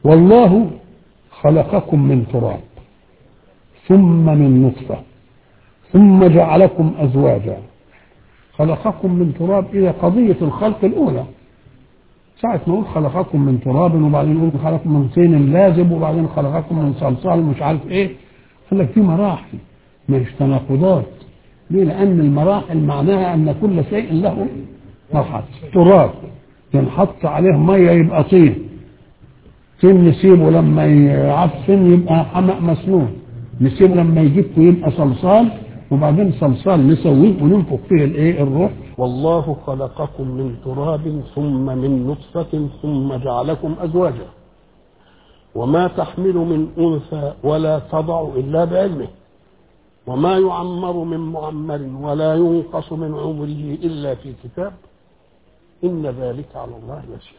والله خلقكم من تراب ثم من نطفة ثم جعلكم أزواجا خلقكم من تراب إلى قضية الخلق الأولى ساعة ما نقول خلقكم من تراب وبعدين نقول خلقكم من طين لازب وبعدين خلقكم من صلصال مش عارف ايه قال لك في مراحل مش تناقضات ليه؟ لأن المراحل معناها أن كل شيء له مرحلة تراب ينحط عليه مية يبقى طين طين نسيبه لما يعفن يبقى حمأ مسنون نسيبه لما يجف يبقى صلصال وبعدين صلصال نسويه وننفخ فيه الايه الروح والله خلقكم من تراب ثم من نطفة ثم جعلكم أزواجا وما تحمل من أنثى ولا تضع إلا بعلمه وما يعمر من معمر ولا ينقص من عمره إلا في كتاب إن ذلك على الله يسير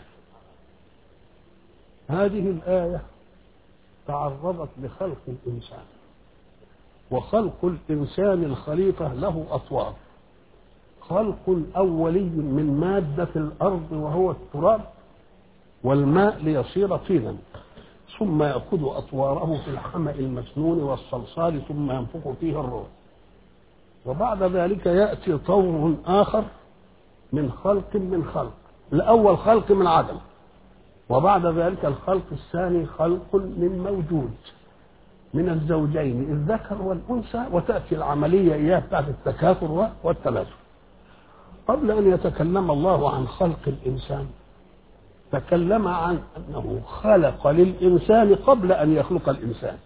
هذه الآية تعرضت لخلق الإنسان وخلق الإنسان الخليفة له أطوار خلق أولي من مادة الأرض وهو التراب والماء ليصير طينا ثم يأخذ أطواره في الحمأ المسنون والصلصال ثم ينفخ فيه الروح وبعد ذلك يأتي طور آخر من خلق من خلق الأول خلق من عدم وبعد ذلك الخلق الثاني خلق من موجود من الزوجين الذكر والأنثى وتأتي العملية إياه بتاعت التكاثر والتلازم قبل أن يتكلم الله عن خلق الإنسان تكلم عن أنه خلق للإنسان قبل أن يخلق الإنسان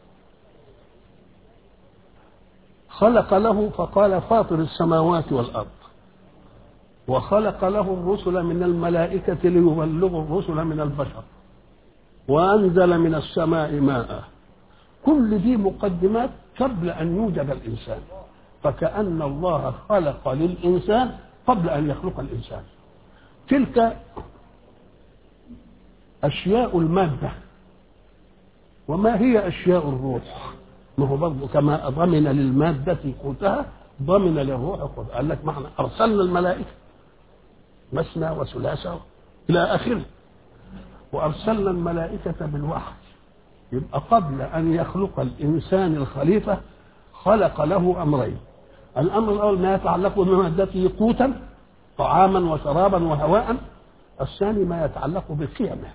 خلق له فقال فاطر السماوات والأرض وخلق له الرسل من الملائكة ليبلغوا الرسل من البشر وأنزل من السماء ماء كل دي مقدمات قبل أن يوجد الإنسان فكأن الله خلق للإنسان قبل أن يخلق الإنسان تلك أشياء المادة وما هي أشياء الروح ما هو برضه كما ضمن للمادة قوتها ضمن للروح قوتها قال لك معنى أرسلنا الملائكة مثنى وثلاثة إلى آخره وأرسلنا الملائكة بالوحي يبقى قبل أن يخلق الإنسان الخليفة خلق له أمرين الأمر الأول ما يتعلق بمادته قوتا طعاما وشرابا وهواء الثاني ما يتعلق بقيمه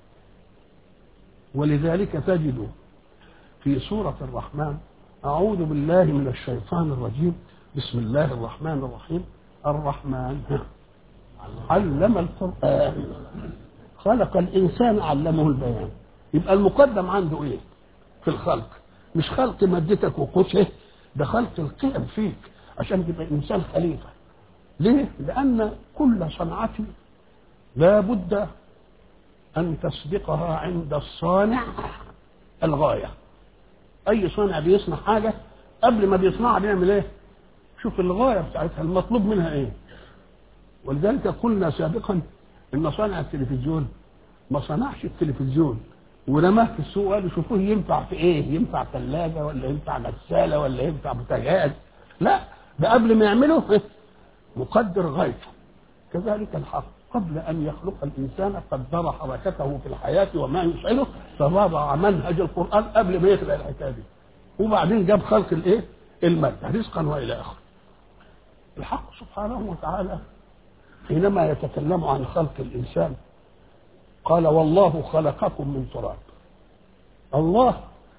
ولذلك تجد في سورة الرحمن أعوذ بالله من الشيطان الرجيم بسم الله الرحمن الرحيم الرحمن علم القرآن خلق الإنسان علمه البيان يبقى المقدم عنده إيه في الخلق مش خلق مادتك وقوته ده خلق القيم فيك عشان تبقى إنسان خليفة ليه؟ لأن كل صنعة لا بد أن تسبقها عند الصانع الغاية أي صانع بيصنع حاجة قبل ما بيصنعها بيعمل إيه؟ شوف الغاية بتاعتها المطلوب منها إيه؟ ولذلك قلنا سابقا ان صانع التلفزيون ما صنعش التلفزيون ورماه في السوق قالوا شوفوه ينفع في ايه ينفع ثلاجه ولا ينفع غساله ولا ينفع بوتاجاز لا ده قبل ما يعمله مقدر غايته كذلك الحق قبل ان يخلق الانسان قدر حركته في الحياه وما يشعره فوضع منهج القران قبل ما يخلق الحكايه دي وبعدين جاب خلق الايه الماده رزقا والى اخره الحق سبحانه وتعالى حينما يتكلم عن خلق الإنسان قال والله خلقكم من تراب الله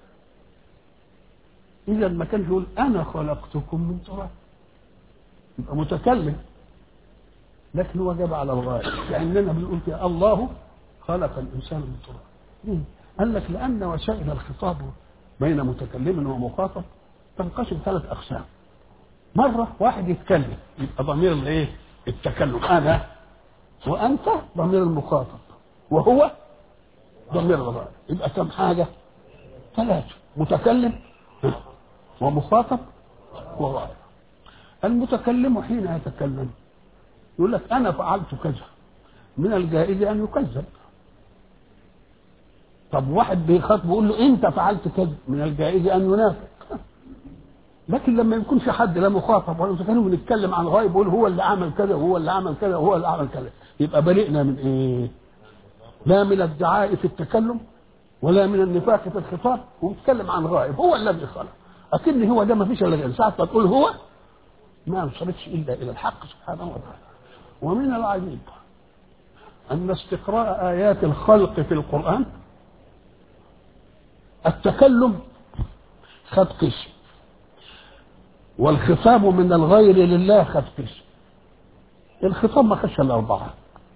إذا ما كانش يقول أنا خلقتكم من تراب يبقى متكلم لكن هو جاب على الغاية كأننا بنقول يا الله خلق الإنسان من تراب ليه؟ قال لك لأن وسائل الخطاب بين متكلم ومخاطب تنقسم ثلاث أقسام مرة واحد يتكلم يبقى ضمير الإيه؟ التكلم انا وانت ضمير المخاطب وهو ضمير الغائب يبقى كم حاجه ثلاثه متكلم ومخاطب وغائب المتكلم حين يتكلم يقول لك انا فعلت كذا من الجائز ان يكذب طب واحد بيخاطب يقول له انت فعلت كذا من الجائز ان ينافق لكن لما يكون في حد لا مخاطب ولا كانوا بنتكلم عن غايب يقول هو اللي عمل كذا وهو اللي عمل كذا وهو اللي عمل كذا يبقى برئنا من ايه؟ لا من الدعاء في التكلم ولا من النفاق في الخطاب وبيتكلم عن غائب هو الذي خلق اكن هو ده ما فيش الا ساعه ما تقول هو ما انصرفش الا الى الحق سبحانه وتعالى ومن العجيب ان استقراء ايات الخلق في القران التكلم خد قسم والخطاب من الغير لله خد قسم الخطاب ما خدش الاربعه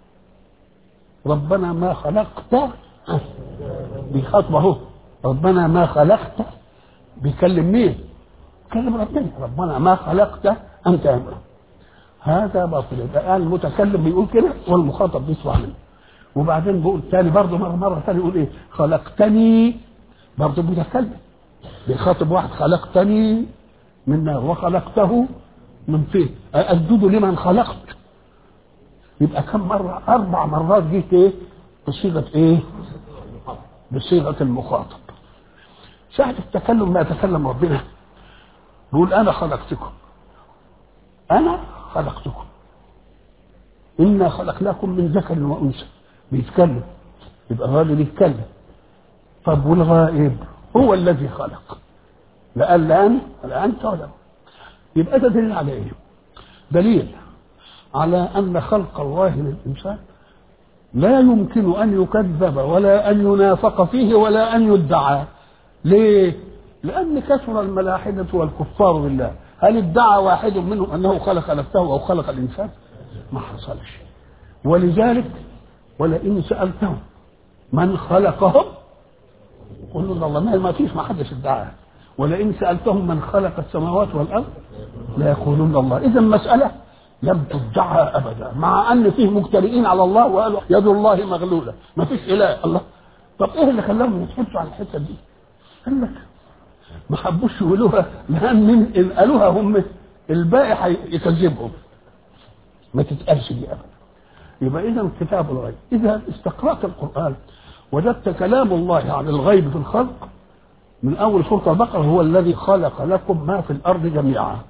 ربنا ما خلقت بيخاطب اهو ربنا ما خلقت بيكلم مين؟ بيكلم ربنا ربنا ما خلقت انت يا امرأة. هذا باطل يبقى المتكلم بيقول كده والمخاطب بيسمع منه وبعدين بيقول تاني برضه مرة مرة تاني يقول ايه؟ خلقتني برضه بيتكلم بيخاطب واحد خلقتني من نار وخلقته من طين أسجد لمن خلقت يبقى كم مرة أربع مرات جيت إيه بصيغة إيه بصيغة المخاطب ساعة التكلم ما يتكلم ربنا بيقول أنا خلقتكم أنا خلقتكم إنا خلقناكم من ذكر وأنثى بيتكلم يبقى الراجل يتكلم طب والغائب هو الذي خلق لا قال لا أنا لا أنت ولا يبقى ده دليل على إيه؟ دليل على أن خلق الله للإنسان لا يمكن أن يكذب ولا أن ينافق فيه ولا أن يدعى ليه؟ لأن كثر الملاحدة والكفار بالله هل ادعى واحد منهم أنه خلق نفسه أو خلق الإنسان؟ ما حصلش ولذلك ولئن سألتهم من خلقهم قل له الله ما فيش ما حدش ادعاه ولئن سألتهم من خلق السماوات والأرض لا يقولون الله إذا مسألة لم تدعى أبدا مع أن فيه مجترئين على الله وقالوا يد الله مغلولة ما فيش إله الله طب إيه اللي خلاهم يتحطوا على الحتة دي قال لك ما حبوش يقولوها لأن من إن قالوها هم الباقي يكذبهم ما تتقالش دي أبدا يبقى إذا كتاب الغيب إذا استقرأت القرآن وجدت كلام الله عن الغيب في الخلق من اول سوره البقره هو الذي خلق لكم ما في الارض جميعا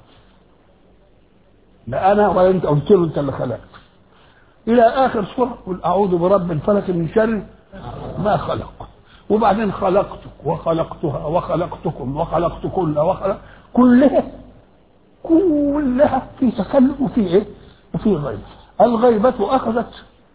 لا انا ولا انت قلت له انت اللي خلقت الى اخر سوره قل اعوذ برب الفلك من شر ما خلق وبعدين خلقتك وخلقتها وخلقتكم وخلقت كل وخلق كلها كلها في تكلم وفي ايه؟ وفي غيبه الغيبه اخذت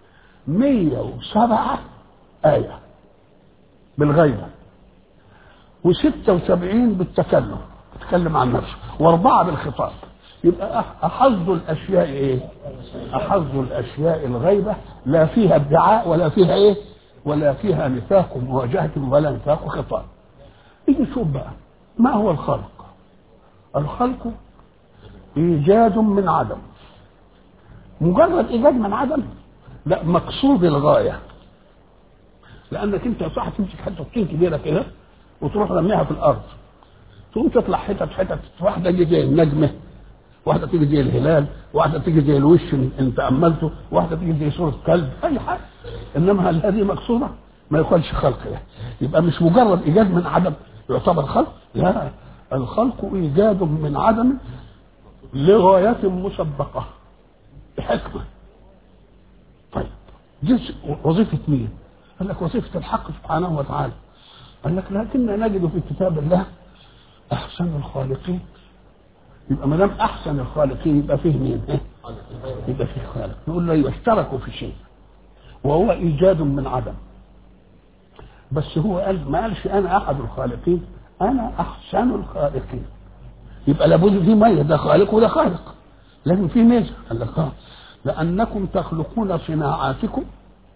107 ايه بالغيبه و76 بالتكلم تكلم عن نفسه واربعه بالخطاب يبقى احظ الاشياء ايه؟ احظ الاشياء الغيبه لا فيها ادعاء ولا فيها ايه؟ ولا فيها نفاق مواجهه ولا نفاق خطاب. يجي شوف بقى ما هو الخلق؟ الخلق ايجاد من عدم. مجرد ايجاد من عدم لا مقصود الغايه. لانك انت صح تمسك حته طين كبيره كده وتروح رميها في الارض تقوم تطلع حتت حتت واحده تيجي زي النجمه واحده تيجي زي الهلال واحده تيجي زي الوش ان تاملته واحده تيجي زي صوره كلب اي حاجه انما هل هذه مقصوده ما يقالش خلق يعني. يبقى مش مجرد ايجاد من عدم يعتبر خلق لا الخلق ايجاد من عدم لغايه مسبقه بحكمه طيب جزء وظيفه مين؟ قال لك وظيفه الحق سبحانه وتعالى قال لك لكن نجد في كتاب الله احسن الخالقين يبقى ما دام احسن الخالقين يبقى فيه مين؟ إيه؟ يبقى فيه خالق نقول له اشتركوا في شيء وهو ايجاد من عدم بس هو قال ما قالش انا احد الخالقين انا احسن الخالقين يبقى لابد في ميه ده خالق وده خالق لكن في ميزه قال لك اه لانكم تخلقون صناعاتكم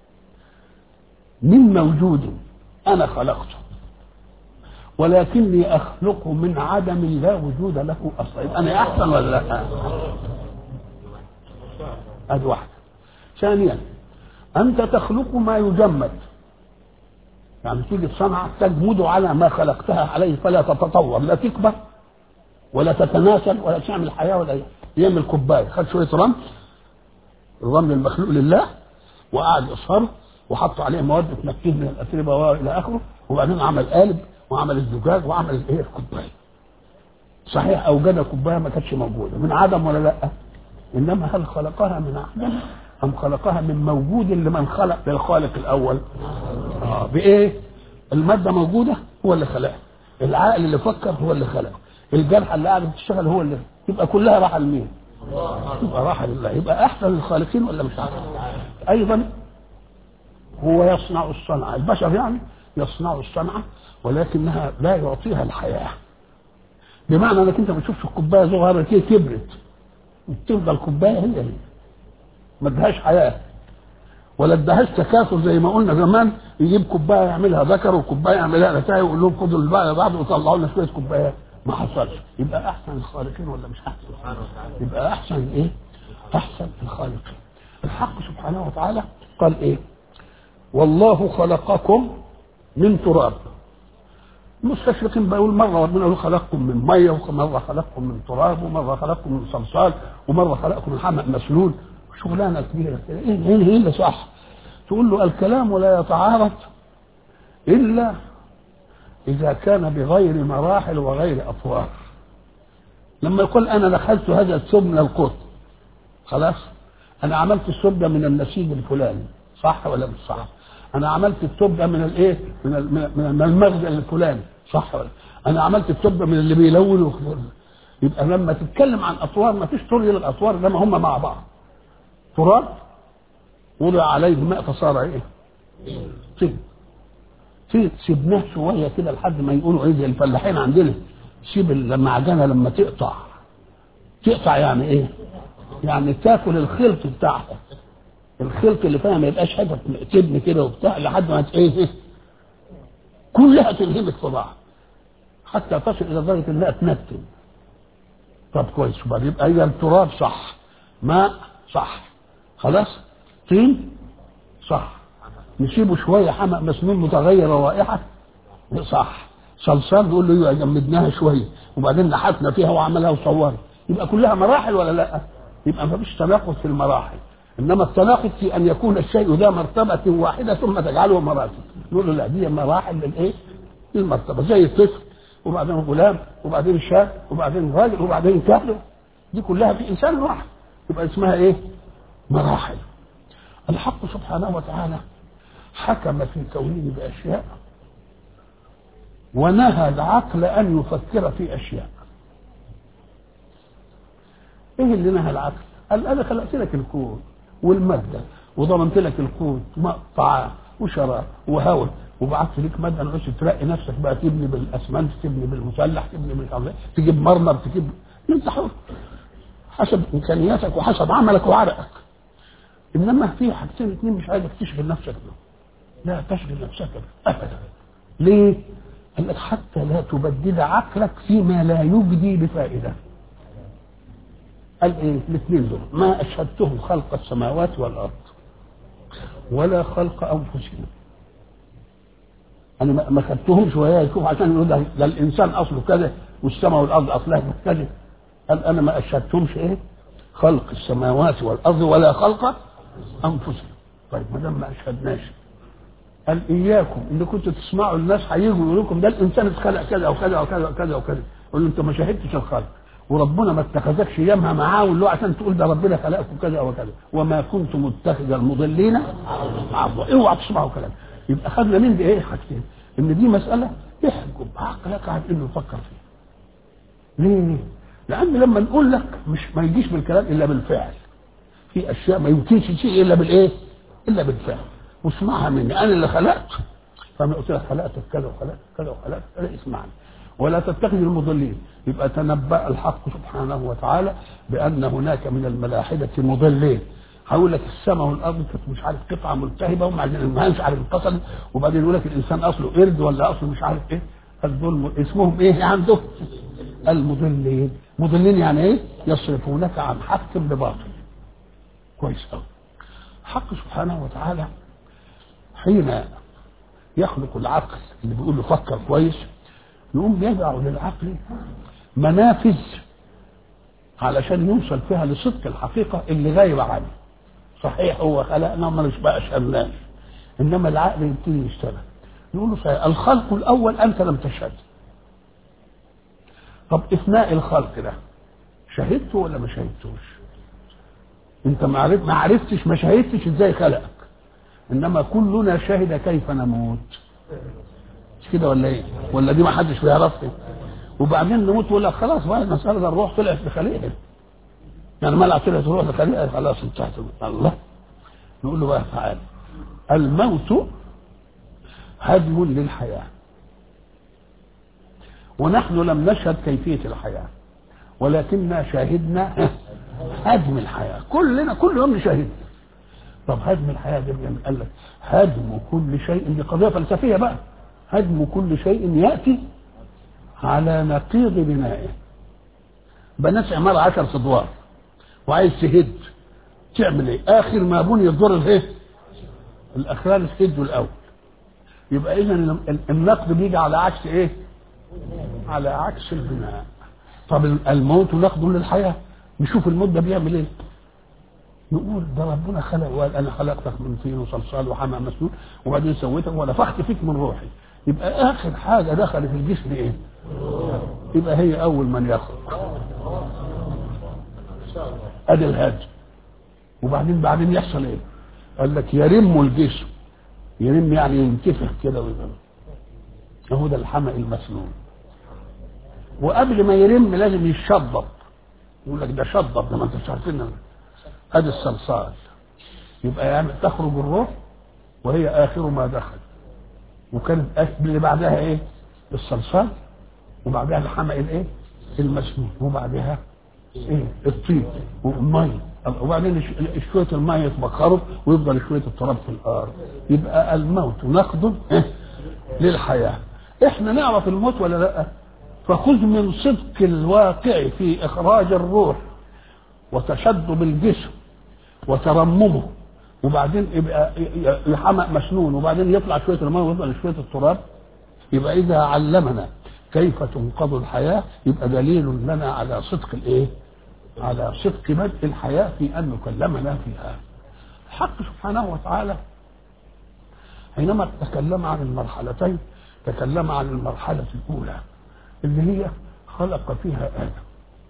من موجود انا خلقته ولكني اخلق من عدم لا وجود له اصلا انا احسن ولا لا ادي واحده ثانيا انت تخلق ما يجمد يعني تيجي صنعة تجمد على ما خلقتها عليه فلا تتطور لا تكبر ولا تتناسل ولا تعمل حياه ولا يعمل كوبايه خد شويه رمل الرمل المخلوق لله وقعد يصهره وحط عليه مواد تنكيه من الاتربه والى اخره وبعدين عمل قالب وعمل الزجاج وعمل الايه الكوبايه صحيح اوجد كوبايه ما كانتش موجوده من عدم ولا لا انما هل خلقها من عدم ام خلقها من موجود لمن خلق للخالق الاول آه بايه الماده موجوده هو اللي خلقها العقل اللي فكر هو اللي خلقه الجرح اللي قاعد بتشتغل هو اللي يبقى كلها راحه لمين؟ يبقى راحه لله يبقى احسن الخالقين ولا مش احسن؟ ايضا هو يصنع الصنعه البشر يعني يصنع الصنعه ولكنها لا يعطيها الحياه بمعنى انك انت ما تشوفش الكوبايه صغيره كده كبرت وتفضل كوبايه هي هي ما ادهاش حياه ولا ادهاش تكاثر زي ما قلنا زمان يجيب كوبايه يعملها ذكر وكوبايه يعملها نتاية ويقول لهم خدوا الباقي بعض وطلعوا لنا شويه كوبايات ما حصلش يبقى احسن الخالقين ولا مش احسن يبقى احسن ايه احسن الخالقين الحق سبحانه وتعالى قال ايه والله خلقكم من تراب المستشرقين بيقول مره ربنا يقول خلقكم من ميه ومره خلقكم من تراب ومره خلقكم من صلصال ومره خلقكم من حمأ مسنون شغلانه كبيره كده ايه ايه ايه اللي صح تقول له الكلام لا يتعارض الا اذا كان بغير مراحل وغير اطوار لما يقول انا دخلت هذا الثوب من القط خلاص انا عملت الثوب ده من النسيج الفلاني صح ولا مش صح انا عملت الثوب ده من الايه من ال- من من المخزن الفلاني صح ولا انا عملت الثوب ده من اللي بيلون يبقى لما تتكلم عن اطوار ما فيش طول الى الاطوار انما هم مع بعض تراب وضع عليه ماء فصار ايه طين طين سيبناه شويه كده لحد ما يقولوا ايه زي الفلاحين عندنا سيب المعجنه لما تقطع تقطع يعني ايه يعني تاكل الخلط بتاعها الخلط اللي فيها ما يبقاش حاجه تبني كده وبتاع لحد ما ت- ايه كلها تنهمك في بعض حتى تصل الى درجه انها تنتن طب كويس وبعدين يبقى هي التراب صح ماء صح خلاص طين صح نسيبه شويه حمأ مسنون متغير الرائحه صح صلصال نقول له ايوه جمدناها شويه وبعدين نحتنا فيها وعملها وصورها يبقى كلها مراحل ولا لا؟ يبقى ما فيش تناقض في المراحل انما التناقض في ان يكون الشيء ذا مرتبه واحده ثم تجعله مراتب نقول له لا دي مراحل للايه؟ للمرتبه زي الطفل وبعدين غلام وبعدين شاب وبعدين راجل وبعدين كهل دي كلها في انسان واحد يبقى اسمها ايه؟ مراحل الحق سبحانه وتعالى حكم في كونه باشياء ونهى العقل ان يفكر في اشياء ايه اللي نهى العقل قال انا خلقت لك الكون والماده وضمنت لك القوت ماء طعام وشراب وهواء وبعت لك ماده نعيش ترقي نفسك بقى تبني بالاسمنت تبني بالمسلح تبني بالكهرباء تجيب مرمر تجيب انت حر حسب امكانياتك وحسب عملك وعرقك انما في حاجتين اتنين مش عايزك تشغل نفسك بهم لا تشغل نفسك به ابدا ليه؟ قال لك حتى لا تبدل عقلك فيما لا يجدي بفائده قال ايه الاثنين دول ما اشهدتهم خلق السماوات والارض ولا خلق انفسهم انا ما- ما خدتهمش وهي يشوف عشان يقول ده, ده الانسان اصله كذا والسماء والارض اصلها كذا قال انا ما اشهدتهمش ايه خلق السماوات والارض ولا خلق انفسهم طيب ما دام ما اشهدناش قال اياكم ان كنتوا تسمعوا الناس هيجوا يقولوا لكم ده الانسان اتخلق كذا وكذا وكذا وكذا وكذا قول له انت ما شاهدتش الخلق وربنا ما اتخذكش يمها معاه واللي هو عشان تقول ده ربنا خلقكم كذا وكذا وما كنت متخذ المضلين عضوا اوعى تسمعوا كلام يبقى خدنا من دي ايه حاجتين ان دي مساله احجب عقلك عن انه يفكر فيها ليه؟ لان لما نقول لك مش ما يجيش بالكلام الا بالفعل في اشياء ما يمكنش شيء الا بالايه؟ الا بالفعل واسمعها مني انا اللي خلقت فانا قلت لك خلقتك كذا وخلقت كذا وخلقت كذا اسمعني ولا تتخذ المضلين يبقى تنبأ الحق سبحانه وتعالى بأن هناك من الملاحدة مضلين هقول لك السماء والارض كانت مش عارف قطعه ملتهبه وبعدين الماء مش عارف انفصل وبعدين يقول لك الانسان اصله قرد ولا اصله مش عارف ايه قال دول م- اسمهم ايه عنده؟ المضلين مضلين يعني ايه؟ يصرفونك عن حق بباطل كويس قوي حق سبحانه وتعالى حين يخلق العقل اللي بيقول له فكر كويس يقوم يضع للعقل منافذ علشان يوصل فيها لصدق الحقيقة اللي غايبة عنه صحيح هو خلقنا ما مش بقى شغلان انما العقل يبتدي يشتغل يقول له صحيح الخلق الاول انت لم تشهد طب اثناء الخلق ده شهدته ولا ما شهدتوش انت ما عرف- ما عرفتش ما شهدتش ازاي خلقك انما كلنا شهد كيف نموت مش كده ولا ايه ولا دي ما حدش بيعرفها وبعدين نموت يقول لك خلاص بقى المساله ده الروح طلعت لخليقه يعني ملعب طلعت الروح لخليقه خلاص انتهت الله نقول له بقى تعالى الموت هدم للحياه ونحن لم نشهد كيفيه الحياه ولكننا شاهدنا هدم الحياه كلنا كل يوم نشاهد طب هدم الحياه ده يعني قال لك هدم كل شيء دي قضيه فلسفيه بقى هدم كل شيء ياتي على نقيض بنائه بنات عمارة عشر ادوار وعايز تهد تعمل ايه اخر ما بني الدور الايه الاخران تهدوا الاول يبقى اذا النقد بيجي على عكس ايه على عكس البناء طب الموت نقد للحياه نشوف الموت ده بيعمل ايه نقول ده ربنا خلق وقال انا خلقتك من طين وصلصال وحمى مسنون وبعدين سويتك ونفخت فيك من روحي يبقى اخر حاجه دخلت الجسم ايه يبقى هي اول من يخرج ادي الهدم وبعدين بعدين يحصل ايه قال لك يرم الجسم يرم يعني ينتفخ كده ويبقى هو ده الحمى المسنون وقبل ما يرم لازم يشضب يقول لك ده شضب ده ما انتش عارفين ادي الصلصال يبقى يعني تخرج الروح وهي اخر ما دخل وكانت اللي بعدها ايه الصلصال وبعدها الحمى الايه المسنون وبعدها ايه الطين والميه وبعدين شويه الميه يتبخروا ويفضل شويه التراب في الارض يبقى الموت نقد إيه؟ للحياه احنا نعرف الموت ولا لا فخذ من صدق الواقع في اخراج الروح وتشدد الجسم وترممه وبعدين يبقى يحمق مسنون وبعدين يطلع شويه الميه ويفضل شويه التراب يبقى اذا علمنا كيف تنقض الحياه يبقى دليل لنا على صدق الايه؟ على صدق بدء الحياه في ان نكلمنا فيها. الحق سبحانه وتعالى حينما تكلم عن المرحلتين تكلم عن المرحله الاولى اللي هي خلق فيها ادم.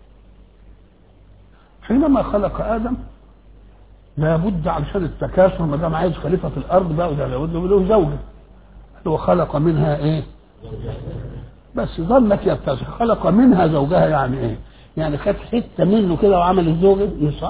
حينما خلق ادم لابد علشان التكاثر ما دام عايز خليفه في الارض بقى وده لابد له زوجه هو خلق منها ايه؟ بس ظلت يتسع خلق منها زوجها يعني ايه؟ يعني خد حته منه كده وعمل الزوجه يصح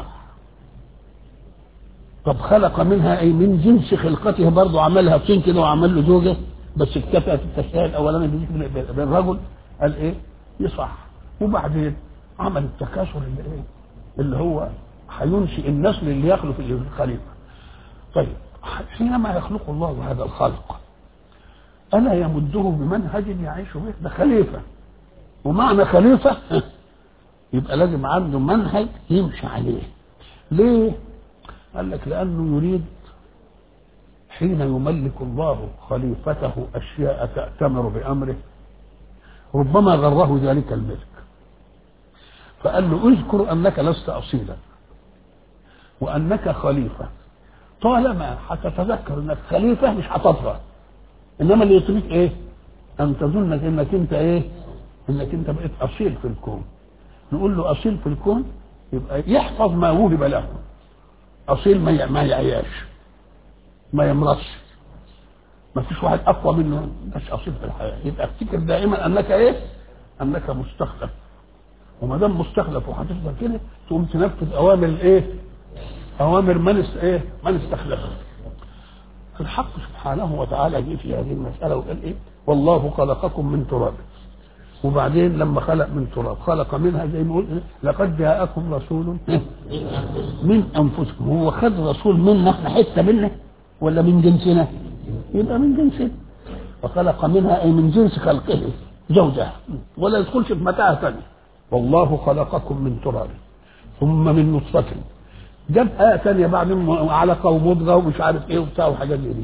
طب خلق منها اي من جنس خلقته برضه عملها طين كده وعمل له زوجه بس اكتفى في التشريع الاولاني بالرجل قال ايه؟ يصح وبعدين عمل التكاثر اللي ايه؟ اللي هو هينشئ النسل اللي يخلف الخليفه. طيب حينما يخلق الله هذا الخلق ألا يمده بمنهج يعيش به ده خليفة ومعنى خليفة يبقى لازم عنده منهج يمشي عليه ليه؟ قال لك لأنه يريد حين يملك الله خليفته أشياء تأتمر بأمره ربما غره ذلك الملك فقال له اذكر أنك لست أصيلا وأنك خليفة طالما هتتذكر أنك خليفة مش هتطغى انما اللي يطريك ايه ان تظن انك انت ايه انك انت بقيت اصيل في الكون نقول له اصيل في الكون يبقى يحفظ ما وهب له اصيل ما ما يعياش ما يمرضش ما فيش واحد اقوى منه مش اصيل في الحياه يبقى افتكر دائما انك ايه انك مستخلف وما دام مستخلف وهتفضل كده تقوم تنفذ اوامر الايه اوامر من است ايه من استخلفه الحق سبحانه وتعالى جه في هذه المسألة وقال إيه؟ والله خلقكم من تراب. وبعدين لما خلق من تراب خلق منها زي ما قلنا لقد جاءكم رسول من أنفسكم هو خد رسول منا احنا حتة منه ولا من جنسنا؟ يبقى من جنسنا. وخلق منها أي من جنس خلقه زوجها ولا يدخلش في متاهة ثانية. والله خلقكم من تراب ثم من نطفة جاب آية ثانية بعد علقة ومضغة ومش عارف إيه وبتاع وحاجات زي دي.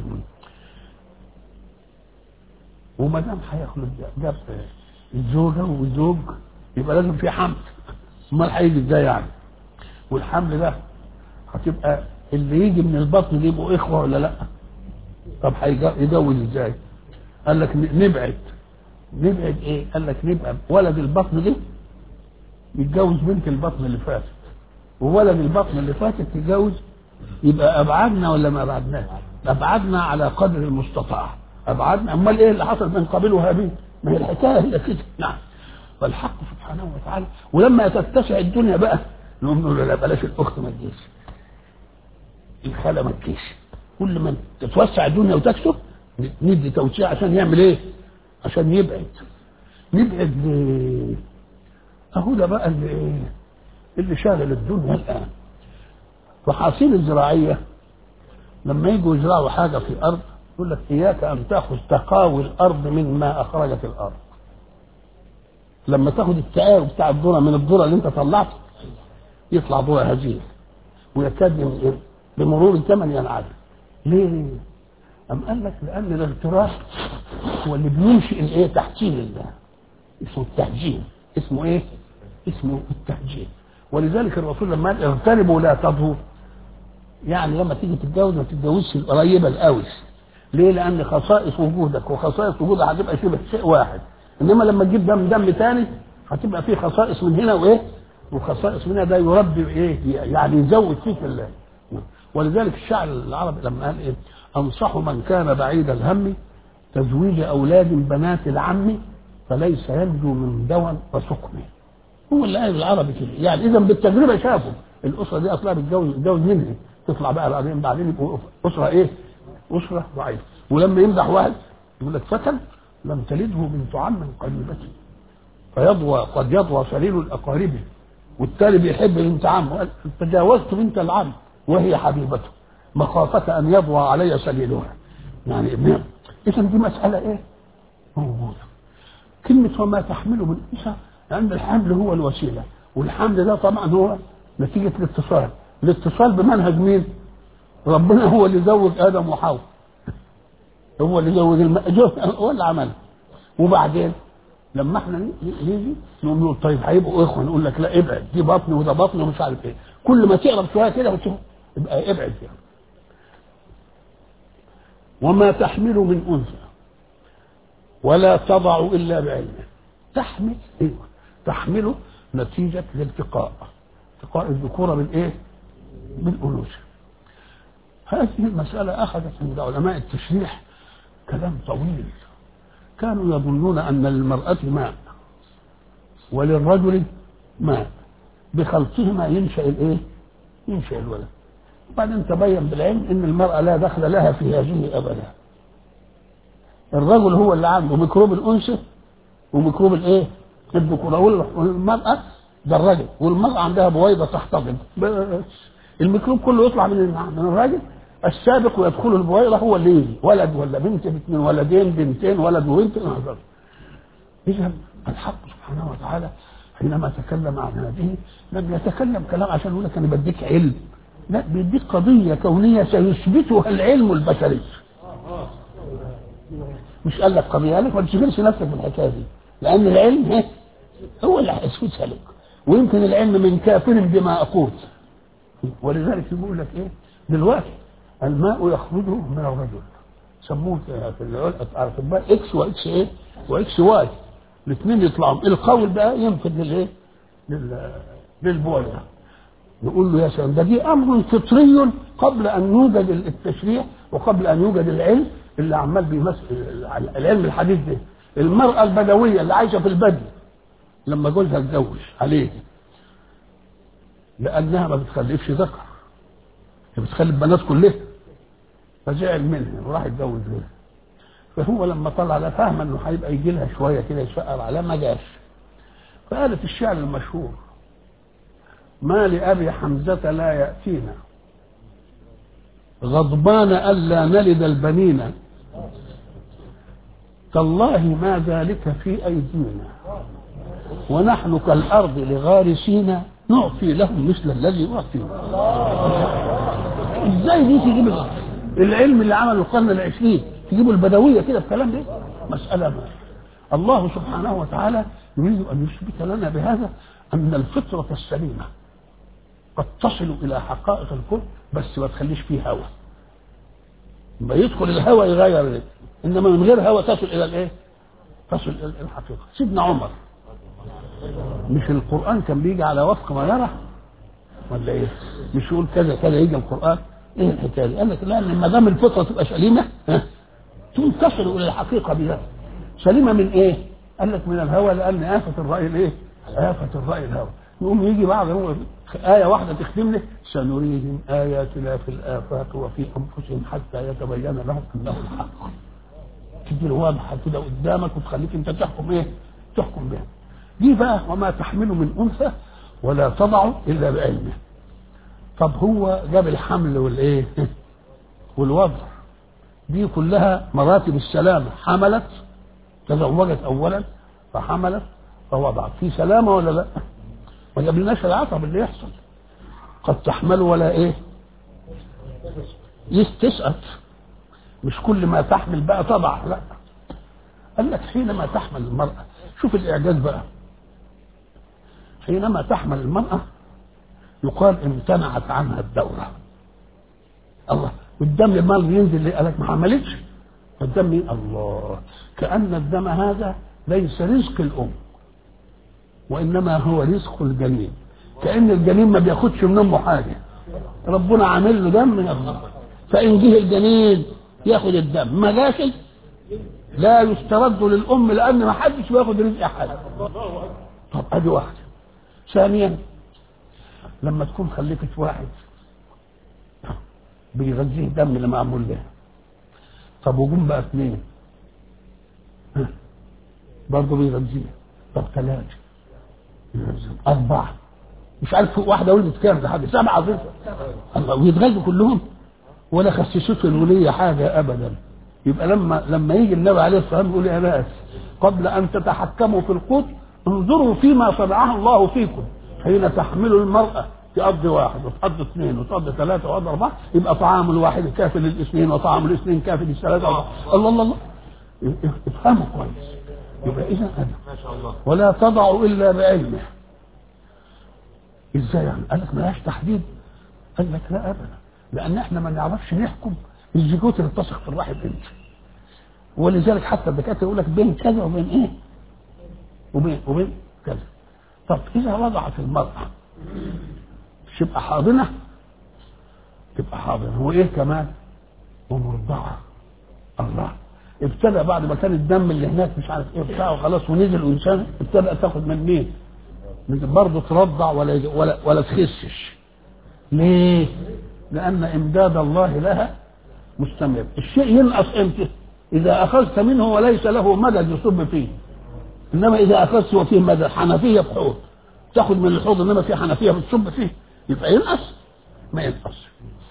وما دام هيخلق جاب الزوجة والزوج يبقى لازم في حمل. أمال هيجي إزاي يعني؟ والحمل ده هتبقى اللي يجي من البطن دي يبقوا إخوة ولا لأ؟ طب هيجوز إزاي؟ قال لك نبعد نبعد إيه؟ قال لك نبقى ولد البطن دي يتجوز بنت البطن اللي فاتت. وولد البطن اللي فاتت تتجوز يبقى ابعدنا ولا ما ابعدناش؟ ابعدنا على قدر المستطاع ابعدنا امال ايه اللي حصل بين قابيل وهابيل ما هي الحكايه هي كده نعم فالحق سبحانه وتعالى ولما تتسع الدنيا بقى نقوم نقول له لا بلاش الاخت ما تجيش الخاله ما تجيش كل ما تتوسع الدنيا وتكسر ندي توسيع عشان يعمل ايه؟ عشان يبعد نبعد ليه؟ اهو ده بقى اللي ايه؟ اللي شاغل الدنيا الان محاصيل الزراعيه لما يجوا يزرعوا حاجه في الارض يقول لك اياك ان تاخذ تقاوي الارض مما اخرجت الارض لما تاخذ التقاوي بتاع الذره من الذره اللي انت طلعته يطلع ذره هزيل ويكاد بمرور الزمن ينعدم ليه؟ أم قال لك لأن الاغتراب هو اللي بينشئ الايه؟ تحجيم الله اسمه التهجين اسمه ايه؟ اسمه التهجين ولذلك الرسول لما قال اغتربوا لا تضروا يعني لما تيجي تتجوز ما تتجوزش القريبه القوي ليه؟ لأن خصائص وجودك وخصائص وجودك هتبقى شبه شيء واحد إنما لما تجيب دم دم تاني هتبقى فيه خصائص من هنا وإيه؟ وخصائص من هنا ده يربي إيه؟ يعني يزود فيك الله ولذلك الشاعر العربي لما قال إيه؟ أنصح من كان بعيد الهم تزويج أولاد بنات العم فليس ينجو من دواء وسقم هو اللي قال العربي كده يعني إذا بالتجربة شافوا الأسرة دي أصلها بتجوز بتجوز منها تطلع بقى بعدين بعدين يبقوا أسرة إيه؟ أسرة ضعيفة ولما يمدح واحد يقول لك فتى لم تلده بنت عم قريبته فيضوى قد يضوى سليل الأقارب والتالي بيحب بنت عمه قال تجاوزت بنت العم وهي حبيبته مخافة أن يضوى علي سليلها يعني ابنها إذا دي مسألة إيه؟ موجودة كلمة وما تحمله من أنثى لأن الحمل هو الوسيلة والحمل ده طبعا هو نتيجة الاتصال الاتصال بمنهج مين؟ ربنا هو اللي زوج آدم وحواء هو اللي زوج الم... هو اللي عملها وبعدين لما احنا نيجي نقول له طيب هيبقوا اخوه نقول لك لا ابعد دي بطن وده بطن ومش عارف ايه كل ما تقرب شويه كده وتشوف يبقى ابعد يعني وما تحمل من انثى ولا تضع الا بعلمه تحمل ايوه تحمله نتيجه الالتقاء التقاء الذكوره بالايه؟ بالانوثه هذه المساله اخذت عند علماء التشريح كلام طويل كانوا يظنون ان للمراه ماء وللرجل ماء بخلطهما ينشا الايه؟ ينشا الولد وبعدين تبين بالعلم ان المراه لا دخل لها في هذه ابدا الرجل هو اللي عنده ميكروب الانثى وميكروب الايه؟ الذكوره والمراه ده الرجل والمراه عندها بويضه تحتضن الميكروب كله يطلع من من الراجل السابق ويدخل البويضه هو اللي يجي ولد ولا بنت باثنين ولدين بنتين ولد وبنت وهكذا اذا الحق سبحانه وتعالى حينما تكلم عن هذه لم يتكلم كلام عشان يقول لك انا بديك علم لا بيديك قضيه كونيه سيثبتها العلم البشري مش قال لك قضيه قال لك ما تشغلش نفسك بالحكايه دي لان العلم هو اللي هيثبتها لك ويمكن العلم من كافر بما اقول ولذلك يقول لك ايه دلوقتي الماء يخرج من الرجل سموه في الاطباء اكس واكس ايه واكس واي الاثنين يطلعوا القول بقى ينفذ للايه للبويضه نقول له يا سلام ده دي امر فطري قبل ان يوجد التشريع وقبل ان يوجد العلم اللي عمال بيمثل العلم الحديث ده المراه البدويه اللي عايشه في البدو لما جوزها اتجوز عليه لانها ما بتخلفش ذكر هي بتخلف بنات كلها فزعل منها وراح يتجوز غيرها فهو لما طلع لا فاهم انه هيبقى يجي لها شويه كده يشقر عليها ما جاش فقالت الشعر المشهور ما لأبي حمزة لا يأتينا غضبان ألا نلد البنين تالله ما ذلك في أيدينا ونحن كالأرض لغارسين نعطي لهم مثل الذي أعطينا ازاي دي تجيب العلم اللي عمله القرن العشرين تجيبوا البدوية كده الكلام ده مسألة ما الله سبحانه وتعالى يريد أن يثبت لنا بهذا أن الفطرة السليمة قد تصل إلى حقائق الكون بس ما تخليش فيه هوى ما يدخل الهوى يغير إنما من غير هوى تصل إلى الإيه؟ تصل إلى الحقيقة سيدنا عمر مش القرآن كان بيجي على وفق ما يرى ولا إيه؟ مش يقول كذا كذا يجي القرآن إيه الحكاية دي؟ قال لك لا ما دام الفطرة تبقى سليمة ها تصل الى الحقيقه بها سليمه من ايه؟ قال لك من الهوى لان آفة الرأي الايه؟ آفة الرأي الهوى يقوم يجي بعد هو آية واحدة تختم له سنريهم آياتنا في الآفاق وفي أنفسهم حتى يتبين لهم أنه الحق تدي له واضحة كده قدامك وتخليك أنت تحكم إيه؟ تحكم بها دي بقى وما تحمل من أنثى ولا تضع إلا بعلمه طب هو جاب الحمل والإيه؟ والوضع دي كلها مراتب السلامة حملت تزوجت أولا فحملت فوضعت في سلامة ولا لا؟ ما جابلناش العطب اللي يحصل قد تحمل ولا ايه تسقط مش كل ما تحمل بقى تضع لا قال لك حينما تحمل المرأة شوف الإعجاز بقى حينما تحمل المرأة يقال امتنعت عنها الدورة الله والدم المال ينزل قال لك ما حملتش فالدم الله كأن الدم هذا ليس رزق الأم وانما هو رزق الجنين كان الجنين ما بياخدش من امه حاجه ربنا عامل له دم من الله فان جه الجنين ياخد الدم ما جاش لا يسترد للام لان ما حدش بياخد رزق حد طب ادي واحده ثانيا لما تكون خلفت واحد بيغذيه دم اللي معمول له طب وجم بقى اثنين برضه بيغذيه طب ثلاثه أربعة مش عارف واحدة ولدت كام ده حاجة سبعة ضفة الله ويتغذوا كلهم ولا خسسته الولية حاجة أبدا يبقى لما لما يجي النبي عليه الصلاة والسلام يقول يا ناس قبل أن تتحكموا في القوت انظروا فيما صنعه الله فيكم حين تحمل المرأة تقضي واحد وتقضي اثنين وتقضي ثلاثة وتقضي أربعة يبقى طعام الواحد كافي للاثنين وطعام الاثنين كافي للثلاثة الله الله الله افهموا كويس يبقى اذا انا ما شاء الله ولا تضع الا بعلمه ازاي يعني قال لك ملهاش تحديد قال لك لا ابدا لان احنا ما نعرفش نحكم الزيجوت اللي اتسق في الرحم امتى ولذلك حتى الدكاتره يقول لك بين كذا وبين ايه وبين وبين كذا طب اذا وضعت المراه مش تبقى حاضنه تبقى حاضنه وايه كمان ومرضعه الله ابتدى بعد ما كان الدم اللي هناك مش عارف ايه بتاعه خلاص ونزل وانسان ابتدى تاخد من مين؟ من برضه ترضع ولا ولا ولا تخسش. ليه؟ لان امداد الله لها مستمر، الشيء ينقص امتى؟ اذا اخذت منه وليس له مدد يصب فيه. انما اذا اخذت وفيه مدد حنفيه بحوض تاخد من الحوض انما في حنفيه بتصب فيه يبقى ينقص؟ ما ينقص.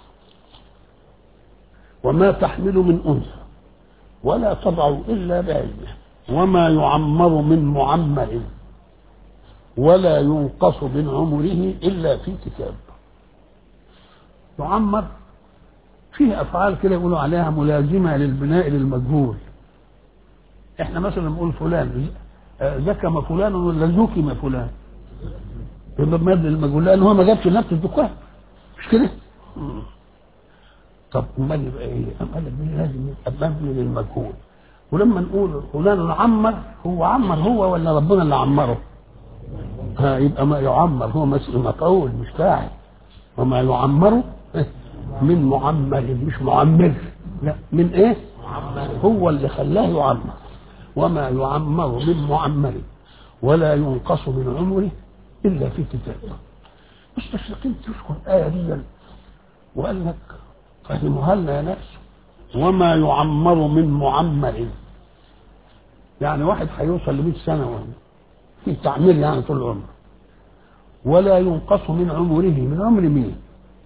وما تحمل من انثى ولا تضع الا بعلمه وما يعمر من معمر ولا ينقص من عمره الا في كتاب يعمر فيه افعال كده يقولوا عليها ملازمه للبناء للمجهول احنا مثلا نقول فلان زكم فلان ولا زكم فلان يبقى مبني للمجهول لان هو ما جابش نفس الدكان مش كده؟ طب امال يبقى ايه؟ قال لك دي لازم يبقى مبني للمجهول ولما نقول فلان عمر هو عمر هو ولا ربنا اللي عمره؟ ها يبقى ما يعمر هو مفعول مش فاعل وما يعمر من معمر مش معمر لا من ايه؟ هو اللي خلاه يعمر وما يعمر من معمر ولا ينقص من عمره الا في كتاب مستشرقين تذكر الايه دي وقال لك فهموها لنا يا ناس وما يعمر من معمر يعني واحد هيوصل ل 100 سنه ولا في تعمير يعني طول العمر ولا ينقص من عمره من عمر مين؟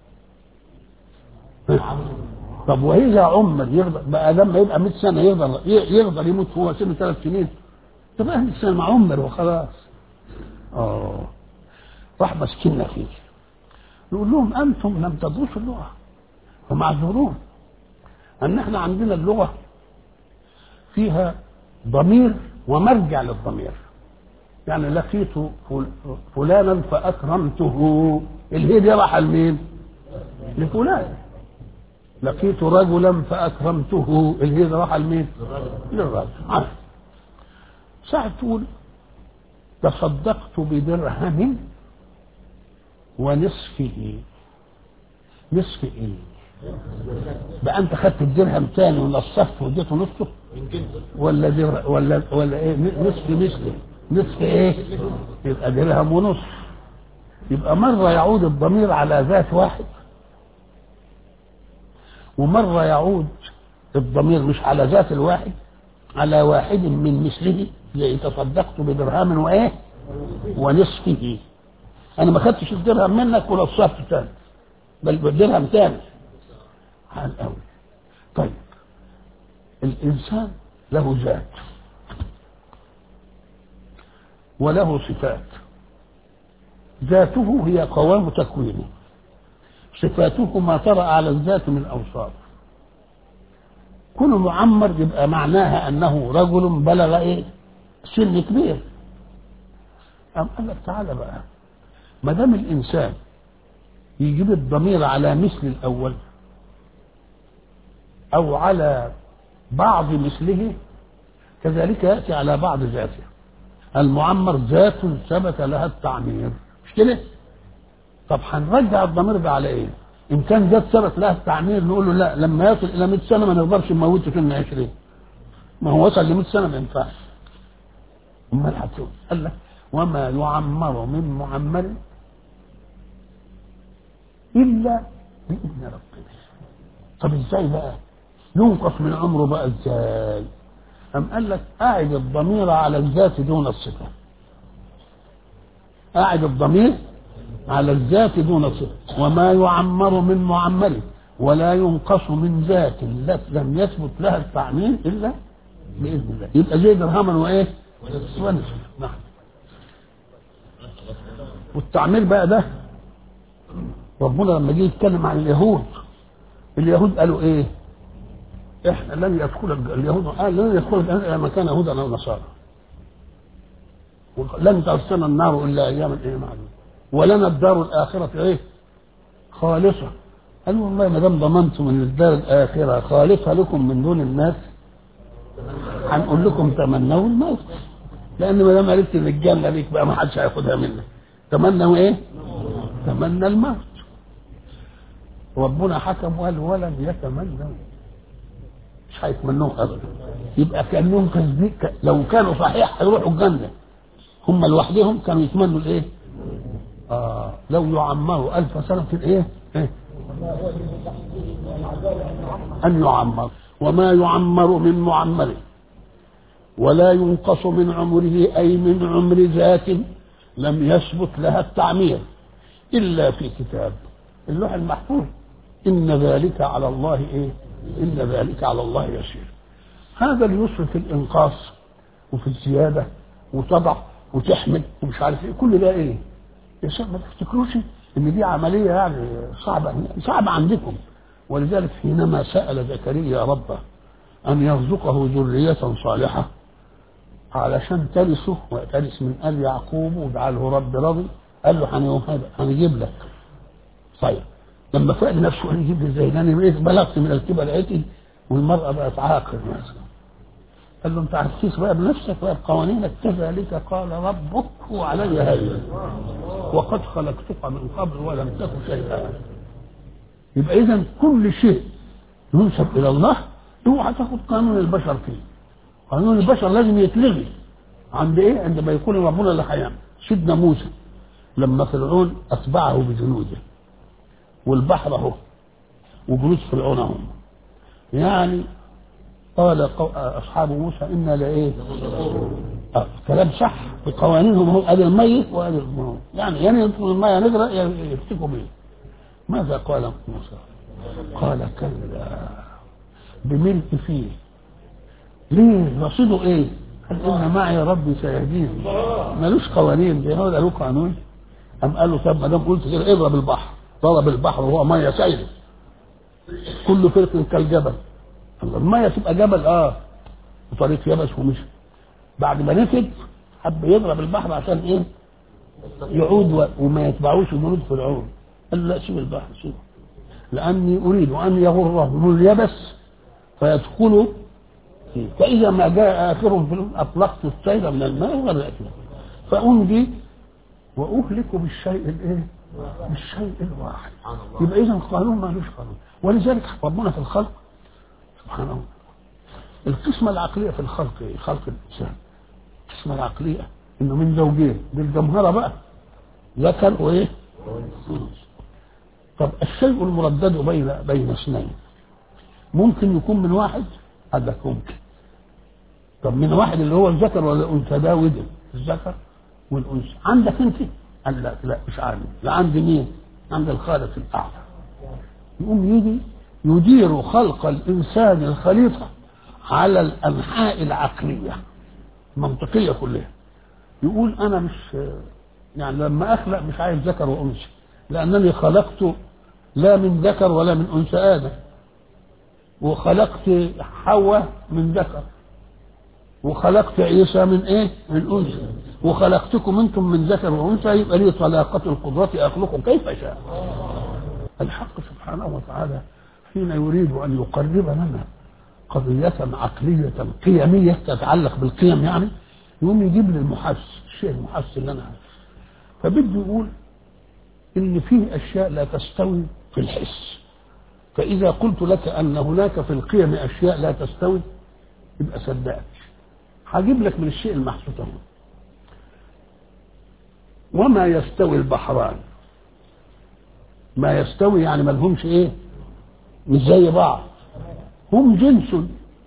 طب واذا عمر يقدر بقى لما يبقى 100 سنه يقدر يقدر يموت هو سنه ثلاث سنين طب 100 سنه مع عمر وخلاص اه راح مسكنا فيه يقول لهم انتم لم تدرسوا اللغه ومعذورون ان احنا عندنا اللغه فيها ضمير ومرجع للضمير يعني لقيت فلانا فاكرمته الهي دي راح لمين؟ لفلان لقيت رجلا فاكرمته الهي دي راح لمين؟ للرجل عارف ساعة تقول تصدقت بدرهم ونصفه نصف ايه؟ بقى انت خدت الدرهم تاني ونصفته واديته نصه ولا در... ولا ولا ايه نصف مثله نصف ايه يبقى درهم ونصف يبقى مرة يعود الضمير على ذات واحد ومرة يعود الضمير مش على ذات الواحد على واحد من مثله زي تصدقت بدرهم وايه ونصفه انا ما خدتش الدرهم منك ونصفته تاني بل بالدرهم تاني حال قوي طيب الانسان له ذات وله صفات ذاته هي قوام تكوينه صفاته ما طرأ على الذات من أوصاف كل معمر يبقى معناها أنه رجل بلغ إيه سن كبير أم قال لك تعالى بقى ما دام الإنسان يجيب الضمير على مثل الأول أو على بعض مثله كذلك يأتي على بعض ذاته المعمر ذات ثبت لها التعمير مش كده؟ طب هنرجع الضمير ده على ايه؟ ان كان ذات ثبت لها التعمير نقول له لا لما يصل الى 100 سنه ما نقدرش نموته سن 20 ما هو وصل ل 100 سنه ما ينفعش امال هتقول قال لك وما يعمر من معمر الا باذن ربه طب ازاي بقى؟ ينقص من عمره بقى ازاي؟ أم قال لك أعد الضمير على الذات دون الصفة أعد الضمير على الذات دون الصفة وما يعمر من معمر ولا ينقص من ذات لم يثبت لها التعمير إلا بإذن الله يبقى زي درهما وإيه؟ ونصف نعم والتعمير بقى ده ربنا لما جه يتكلم عن اليهود اليهود قالوا ايه؟ احنا لن يدخل اليهود قال لن يدخل الى مكان يهودا او نصارى لن تمسنا النار الا اياما ايه معلوم ولنا الدار الاخره ايه خالصه قالوا والله ما دام ضمنتم ان الدار الاخره خالصه لكم من دون الناس هنقول لكم تمنوا الموت لان ما دام عرفت ان الجنه ليك بقى ما حدش هياخدها منك تمنوا ايه؟ تمنى الموت ربنا حكم وقال ولم يتمنوا مش هيتمنوه ابدا يبقى كانهم كذبين لو كانوا صحيح هيروحوا الجنه هم لوحدهم كانوا يتمنوا الايه؟ آه لو يعمروا ألف سنة في الإيه؟ إيه؟ أن يعمر وما يعمر من معمر ولا ينقص من عمره أي من عمر ذات لم يثبت لها التعمير إلا في كتاب اللوح المحفوظ إن ذلك على الله إيه؟ إن ذلك على الله يسير هذا اليسر في الإنقاص وفي الزيادة وتضع وتحمل ومش عارف إيه كل ده إيه؟ ما تفتكروش ان دي عمليه يعني صعبه صعبه عندكم ولذلك حينما سال زكريا ربه ان يرزقه ذريه صالحه علشان ترثه وترث من ال يعقوب واجعله رب راضي قال له هنجيب لك طيب لما فاق نفسه قال يجيب لي ازاي؟ لان بقيت بلغت من الكبر عتي والمراه بقت عاقل مثلا قال له انت هتقيس بقى بنفسك بقى بقوانينك كذلك قال ربك هو علي هين وقد خلقتك من قبل ولم تك شيئا يبقى اذا كل شيء ينسب الى الله اوعى تاخد قانون البشر فيه قانون البشر لازم يتلغي عند ايه عندما يكون ربنا اللي هيعمل سيدنا موسى لما فرعون اتبعه بجنوده والبحر اهو وجنود فرعون هم يعني قال اصحاب موسى انا لايه؟ آه كلام صح بقوانينهم هم ادي الميت وادي الموت يعني يعني يدخل الميه نقرا يفتكوا به ماذا قال موسى؟ قال كلا بملك فيه ليه رصيده ايه؟ قال ان معي ربي سيهدين ملوش قوانين ده هو له قانون قام قال له طب ما دام قلت كده اضرب البحر ضرب البحر وهو ميه سايله كل فرق كالجبل الميه تبقى جبل اه وطريق يبس ومشي بعد ما نفد حب يضرب البحر عشان ايه يعود وما يتبعوش جنود فرعون قال لا سيب البحر سيبه لاني اريد ان يغرهم اليبس فيدخلوا فيه فاذا ما جاء اخرهم في اطلقت السيل من الماء وغرقته فانجي واهلك بالشيء الايه بالشيء الواحد يبقى اذا القانون مالوش قانون ولذلك ربنا في الخلق سبحانه القسمة العقلية في الخلق ايه؟ خلق الإنسان القسمة العقلية إنه من زوجين بالجمهرة بقى ذكر وإيه؟ طب الشيء المردد بين بين اثنين ممكن يكون من واحد قال لك ممكن طب من واحد اللي هو الذكر ولا الانثى ده ودن الذكر والانثى عندك انت قال لا لا مش عندي لا عند مين عند الخالق الاعلى يقوم يجي يدير خلق الانسان الخليفه على الانحاء العقليه المنطقيه كلها يقول انا مش يعني لما اخلق مش عايز ذكر وانثى لانني خلقت لا من ذكر ولا من انثى ادم وخلقت حواء من ذكر وخلقت عيسى من ايه؟ من انثى وخلقتكم انتم من ذكر وانثى يبقى لي طلاقة القدرة اخلق كيف شاء. الحق سبحانه وتعالى حين يريد ان يقرب لنا قضية عقلية قيمية تتعلق بالقيم يعني يقوم يجيب لي المحس الشيء المحس اللي انا عارفه. فبده يقول ان فيه اشياء لا تستوي في الحس فاذا قلت لك ان هناك في القيم اشياء لا تستوي يبقى صدقني هجيب لك من الشيء المحسوس اهو وما يستوي البحران ما يستوي يعني ما لهمش ايه مش زي بعض هم جنس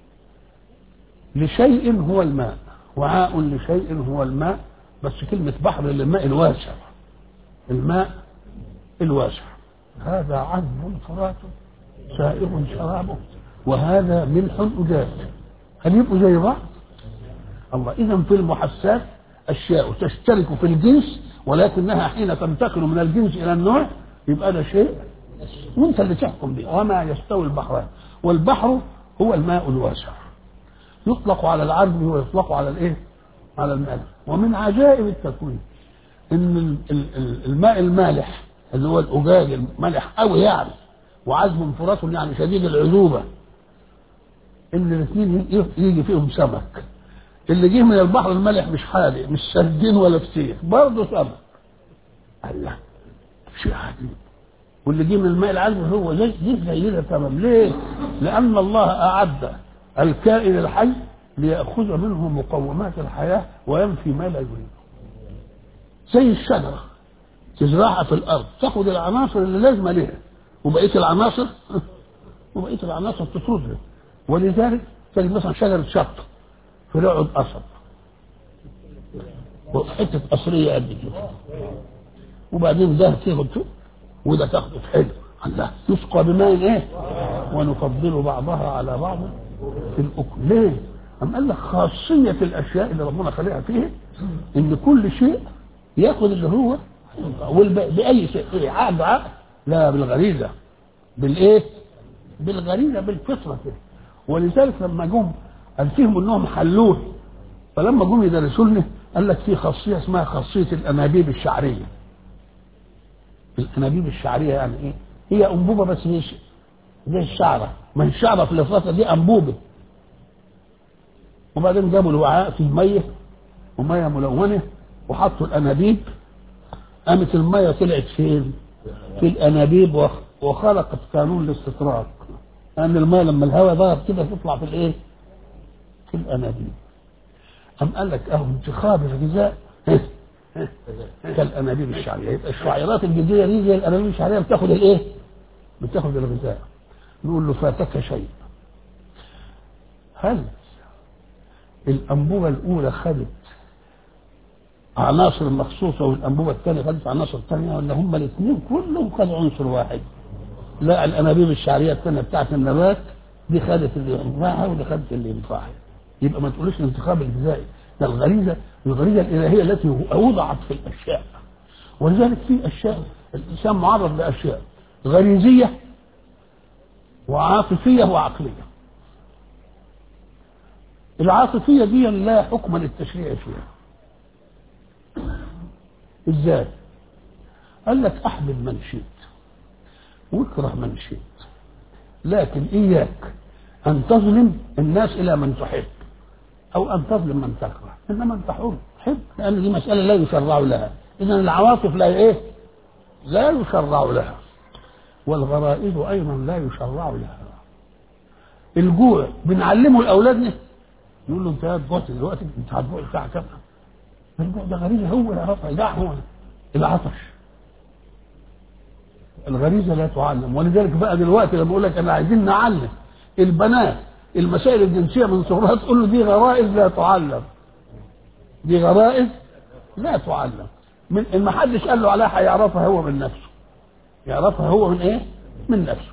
لشيء هو الماء وعاء لشيء هو الماء بس كلمة بحر للماء الواسع الماء الواسع هذا عذب فرات سائغ شرابه وهذا ملح أجاج هل يبقوا زي بعض؟ الله إذا في المحسات أشياء تشترك في الجنس ولكنها حين تنتقل من الجنس إلى النوع يبقى ده شيء وأنت اللي تحكم به وما يستوي البحران والبحر هو الماء الواسع يطلق على العذب ويطلق على الايه؟ على المالح ومن عجائب التكوين ان الماء المالح اللي هو الاجاج المالح قوي يعني وعذب فرات يعني شديد العذوبه ان الاثنين يجي فيهم سمك اللي جه من البحر المالح مش حادق مش سردين ولا فسيخ برضه سمك الله شيء عجيب واللي جه من الماء العذب هو زي جه زي ده تمام ليه؟ لان الله اعد الكائن الحي ليأخذ منه مقومات الحياة وينفي ما لا يريد زي الشجرة تزرعها في الأرض تاخد العناصر اللي لازمة لها وبقية العناصر وبقية العناصر تطردها ولذلك تجد مثلا شجرة شط في رعد قصب حتة قصرية قد كده وبعدين ده تاخده وده تاخده في حلو الله يسقى بماء ايه ونفضل بعضها على بعض في الأكل ليه؟ أم قال لك خاصية الأشياء اللي ربنا خلقها فيها إن كل شيء ياخذ اللي هو بأي شيء إيه عقد عقد لا بالغريزة بالإيه؟ بالغريزة بالفطرة كده ولذلك لما جم قال فيهم إنهم حلوه فلما جم يدرسوا لنا قال لك في خاصية اسمها خاصية الأنابيب الشعرية الأنابيب الشعرية يعني إيه؟ هي أنبوبة بس هي زي الشعرة ما هي الشعرة في الفرصة دي أنبوبة وبعدين جابوا الوعاء فيه مية ومية ملونة وحطوا الأنابيب قامت المية طلعت فين؟ في الأنابيب وخلقت قانون الاستطراق لأن المية لما الهواء ضغط كده تطلع في الإيه؟ في الأنابيب أم قال لك أهو انتخاب الغذاء كالأنابيب الشعرية يبقى الشعيرات الجديدة دي زي الأنابيب الشعرية بتاخد الإيه؟ بتاخد الغذاء نقول له فاتك شيء هل الأنبوبة الأولى خدت عناصر مخصوصة والأنبوبة الثانية خدت عناصر ثانية ولا هم الاثنين كلهم خدوا عنصر واحد لا الأنابيب الشعرية الثانية بتاعت النبات دي خدت اللي ينفعها ودي خدت اللي ينفعها يبقى ما تقولش الانتخاب الغذائي ده الغريزة الغريزة الإلهية التي وضعت في الأشياء ولذلك في أشياء الإنسان معرض لأشياء غريزية وعاطفية وعقلية العاطفية دي لا حكم للتشريع فيها ازاي قال لك احبب من شئت واكره من شئت لكن اياك ان تظلم الناس الى من تحب او ان تظلم من تكره انما انت حر حب لان دي مساله لا يشرع لها اذا العواطف لا ايه لا يشرع لها والغرائز ايضا لا يشرع لها الجوع بنعلمه لاولادنا يقول له انت يا جوعت دلوقتي انت هتجوع الساعه كام الجوع ده غريزه هو اللي رفع ده هو العطش الغريزه لا تعلم ولذلك بقى دلوقتي لما اقول لك انا عايزين نعلم البنات المسائل الجنسيه من صغرها تقول له دي غرائز لا تعلم دي غرائز لا تعلم من ان ما حدش قال له عليها هيعرفها هو من نفسه يعرفها هو من ايه من نفسه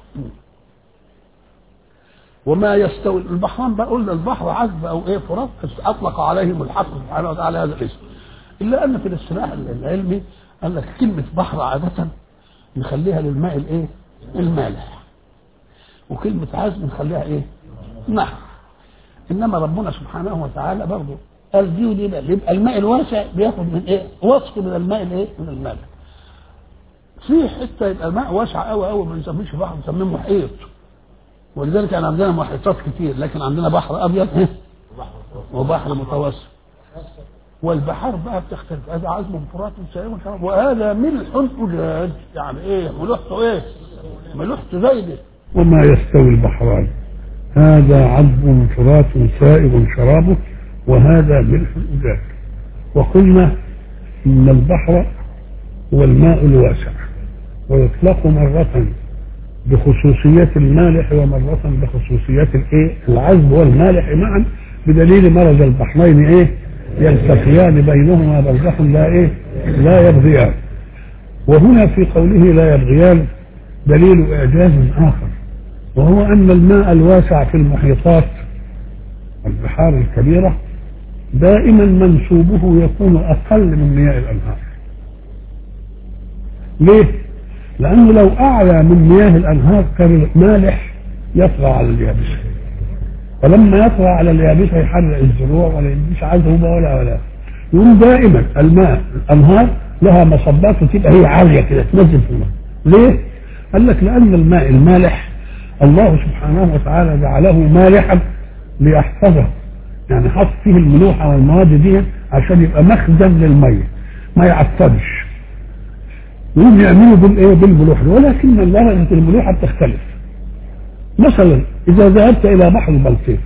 وما يستوي البحران بقى قلنا البحر عذب او ايه فرات اطلق عليهم الحق سبحانه وتعالى هذا الاسم الا ان في الاصطلاح العلمي قال لك كلمه بحر عاده نخليها للماء الايه المالح وكلمه عذب نخليها ايه نهر انما ربنا سبحانه وتعالى برضه قال دي ودي بقى يبقى الماء الواسع بياخد من ايه وصف من الماء الايه من المالح في حته يبقى الماء واسع قوي قوي ما نسميش بحر نسميه محيط ولذلك كان عندنا محيطات كتير لكن عندنا بحر ابيض وبحر متوسط والبحار بقى بتختلف هذا عزم فرات سائغ شراب وهذا ملح أجاج يعني ايه ملوحته ايه ملوحته زايده وما يستوي البحران هذا عذب فرات سائغ شرابه وهذا ملح أجاج وقلنا إن البحر هو الماء الواسع ويطلق مرة بخصوصية المالح ومرة بخصوصية الايه العذب والمالح معا بدليل مرج البحرين ايه يلتقيان بينهما برزخ لا ايه لا يبغيان وهنا في قوله لا يبغيان دليل اعجاز اخر وهو ان الماء الواسع في المحيطات البحار الكبيرة دائما منسوبه يكون اقل من مياه الانهار ليه لانه لو اعلى من مياه الانهار كان مالح يطغى على اليابسه فلما يطغى على اليابسه يحرق الزروع ولا يديش عذبه ولا ولا يقول دائما الماء الانهار لها مصبات وتبقى هي عاليه كده تنزل في الماء ليه؟ قال لك لان الماء المالح الله سبحانه وتعالى جعله مالحا ليحفظه يعني حط فيه الملوحه والمواد دي عشان يبقى مخزن للميه ما يعفنش يقوم يعملوا بالايه بالملوحه ولكن درجه الملوحه بتختلف مثلا اذا ذهبت الى بحر البلطيق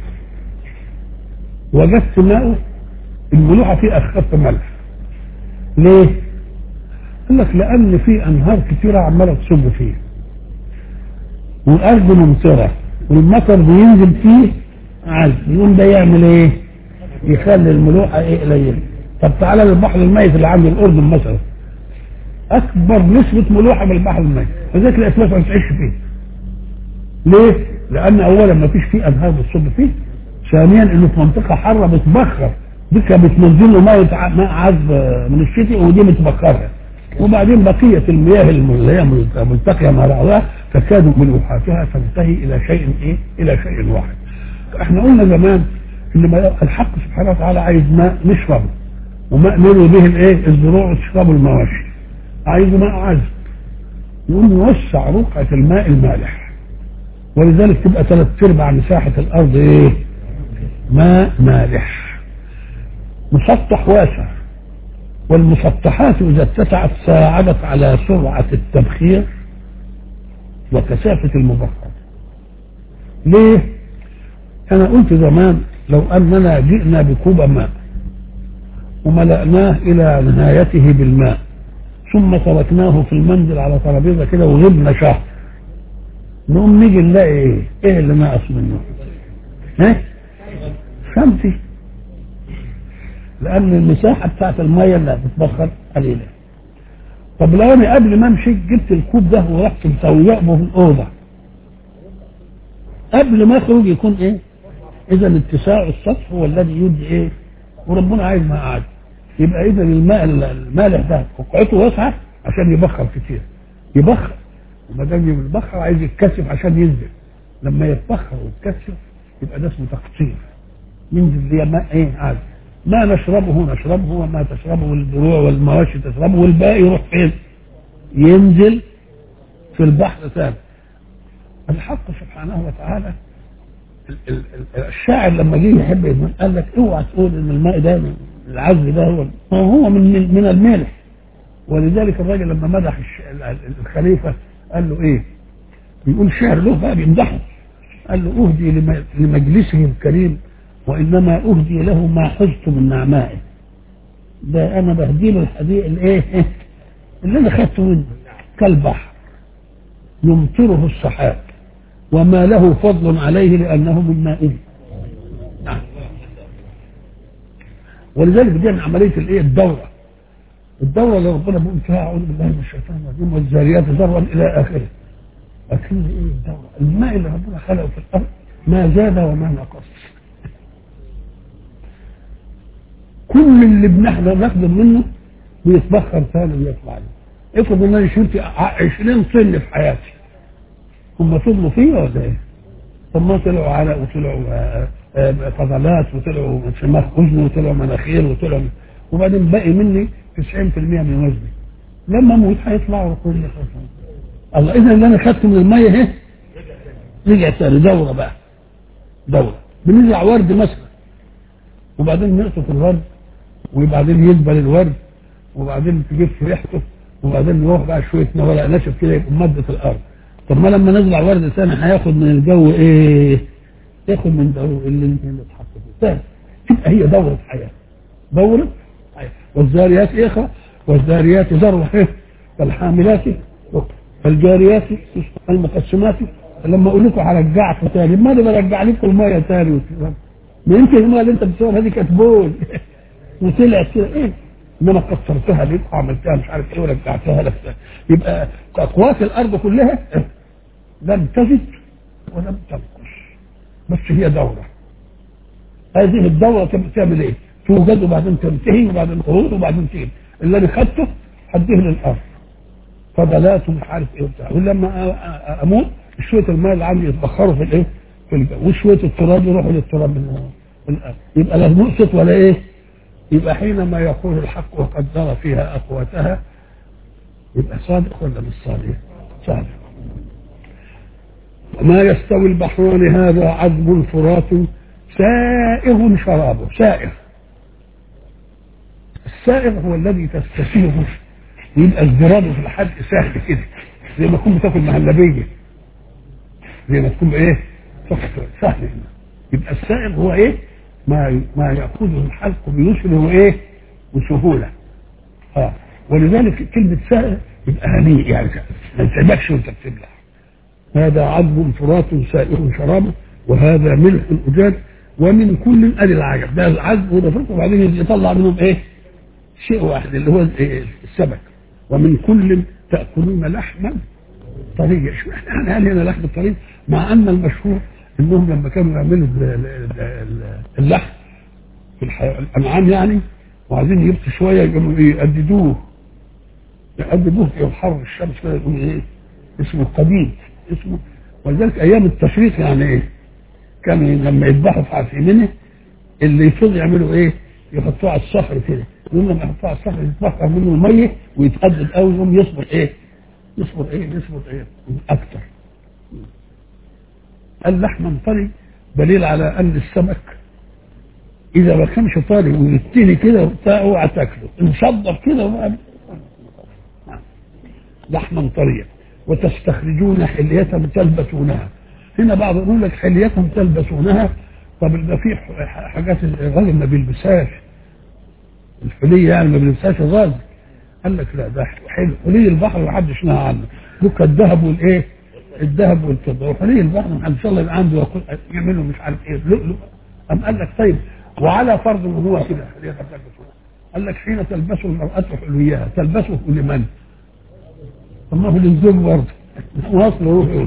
وجدت ماءه الملوحه فيه اخف ملح ليه؟ قال لك لان في انهار كثيره عماله تصب فيه والارض ممطره والمطر بينزل فيه عذب يقوم ده يعمل ايه؟ يخلي الملوحه ايه قليله طب تعالى للبحر الميت اللي عند الاردن مثلا اكبر نسبه ملوحه من البحر الميت فذلك الاسماك ما تعيش فيه ليه؟ لان اولا ما فيش فيه انهار بتصب فيه ثانيا انه في منطقه حاره بتبخر دي بتنزل له ميه ماء عذب من الشتاء ودي بتبخرها وبعدين بقيه المياه اللي هي ملتقيه مع بعضها تكاد ملوحاتها تنتهي الى شيء ايه؟ الى شيء واحد. احنا قلنا زمان ان الحق سبحانه وتعالى عايز ماء نشربه وماء نروي به الايه؟ الزروع وتشربه المواشي. عايز ماء عذب. يقوم يوسع رقعه الماء المالح. ولذلك تبقى ثلاث ارباع مساحه الارض ايه؟ ماء مالح. مسطح واسع. والمسطحات اذا اتسعت ساعدت على سرعه التبخير وكثافه المبخر. ليه؟ انا قلت زمان لو اننا جئنا بكوب ماء وملأناه الى نهايته بالماء ثم تركناه في المنزل على ترابيزه كده وغبنا شهر نقوم نيجي نلاقي ايه؟ ايه اللي ناقص منه؟ ها؟ شمسي لان المساحه بتاعت الميه اللي هتتبخر قليله طب لو انا قبل ما امشي جبت الكوب ده ورحت مسويه في الاوضه قبل ما اخرج يكون ايه؟ اذا اتساع السطح هو الذي يدي ايه؟ وربنا عايز ماء عادي يبقى اذا الماء المالح ده فقعته واسعه عشان يبخر كتير يبخر وما دام يبخر عايز يتكثف عشان ينزل لما يتبخر ويتكثف يبقى ده اسمه تقطير ينزل زي ماء ايه عادي ما نشربه نشربه وما تشربه الدروع والمواشي تشربه والباقي يروح فين؟ ينزل في البحر ثاني الحق سبحانه وتعالى الشاعر لما جه يحب يدمن قال لك اوعى تقول ان الماء ده العذب ده هو هو من من الملح ولذلك الراجل لما مدح الش- ال- ال- الخليفه قال له ايه؟ بيقول شعر له بقى بيمدحه قال له اهدي لم- لمجلسه الكريم وانما اهدي له ما حزت من نعمائه ده انا بهدي له الحديقه الايه؟ اللي انا خدته منه كالبحر يمطره السحاب وما له فضل عليه لانه من مائه نعم. ولذلك دي من عمليه الايه الدوره الدوره اللي ربنا بيقول فيها اعوذ بالله من الشيطان الرجيم والذاريات ذروا الى اخره لكن ايه الدوره الماء اللي ربنا خلقه في الارض ما زاد وما نقص كل اللي بنحن نخدم منه بيتبخر ثاني ويطلع لي افرض ان انا شلت 20 طن في حياتي هم فضلوا فيه ولا ايه؟ طب ما طلعوا عرق وطلعوا آه، آه، فضلات وطلعوا شماخ اذن وطلعوا مناخير وطلعوا وبعدين باقي مني 90% من وزني لما اموت هيطلعوا كل الله اذا اللي انا خدته من الميه اهي رجع تاني دوره بقى دوره بنزرع ورد مثلا وبعدين نقطف الورد وبعدين يدبل الورد وبعدين تجيب في ريحته وبعدين نروح بقى شويه ورق ناشف كده يبقى ماده الارض طب ما لما نزرع ورد ثاني هياخد من الجو ايه؟ ياخد من جو اللي اللي اتحط فيه ثاني تبقى هي دوره حياه دوره حياه والذاريات ايه والذاريات ذروه ايه؟ فالحاملات فالجاريات المقسمات لما اقول لكم هرجعكم تاني ما انا برجع لكم الميه تاني ما يمكن الميه اللي انت بتصورها دي كانت بول وطلعت كده ايه انما كسرتها ليه وعملتها مش عارف ايه ورجعتها لك يبقى اقوات الارض كلها لم تزد ولم تنقص بس هي دوره هذه الدوره تعمل ايه؟ توجد وبعدين تنتهي وبعدين خروج وبعدين تيجي اللي انا خدته هديه للارض فضلات ومش عارف ايه وبتاع ولما أ- أ- اموت شويه الماء اللي عندي يتبخروا في الايه؟ في الجو وشويه التراب يروحوا للتراب من من الارض يبقى لا نقصت ولا ايه؟ يبقى حينما يقول الحق وقدر فيها اقواتها يبقى صادق ولا مش صادق؟ صادق وما يستوي البحران هذا عذب فرات سائغ شرابه سائغ السائغ هو الذي تستسيغه يبقى ازدراده في الحلق سهل كده زي ما تكون بتاكل مهلبيه زي ما تكون ايه تاكل سهل يبقى السائغ هو ايه ما ما ياخذه الحلق بيسر وايه وسهوله اه ولذلك كلمه سائغ يبقى هنيء يعني ما تتعبكش وانت بتبلع هذا عذب فرات سائغ شرابه وهذا ملح اجاج ومن كل ادي العجب ده العذب وده فرق وبعدين يطلع منهم ايه شيء واحد اللي هو إيه؟ السمك ومن كل تاكلون لحما طريا شو احنا هل هنا لحم طري مع ان المشهور انهم لما كانوا يعملوا ال- ال- ال- اللحم في الحي... الانعام يعني وعايزين يبطوا شويه يقوموا يقددوه يقددوه في حر الشمس كده يقوموا ايه اسمه القديد اسمه ولذلك ايام التشريق يعني ايه كانوا لما يذبحوا في عفيمنه اللي يفضل يعملوا ايه يحطوه على الصخر كده يقوم لما يحطوه على الصخر يتبخر منه الميه ويتقدد قوي يقوم يصبر ايه يصبر ايه يصبر ايه اكتر اللحم طري دليل على ان السمك اذا ما كانش طري ويتني كده وبتاع اوعى تاكله انشضر كده وبقى لحما طريا وتستخرجون حلية تلبسونها هنا بعض يقول لك حلية تلبسونها طب ده في ح- حاجات الراجل ما بيلبسهاش الحلية يعني ما بيلبسهاش الراجل قال لك لا ده حلو حلي البحر ما حدش نهى عنه دوك الذهب والايه الذهب والفضه وحلي البحر ما حدش الله يبقى عنده يقول يعملوا مش عارف ايه لؤلؤ قام قال لك طيب وعلى فرض ان هو كده حلية تلبسونها قال لك حين تلبس المرأة حليها تلبسه لمن؟ طب ما هو للزوج برضه واصل هو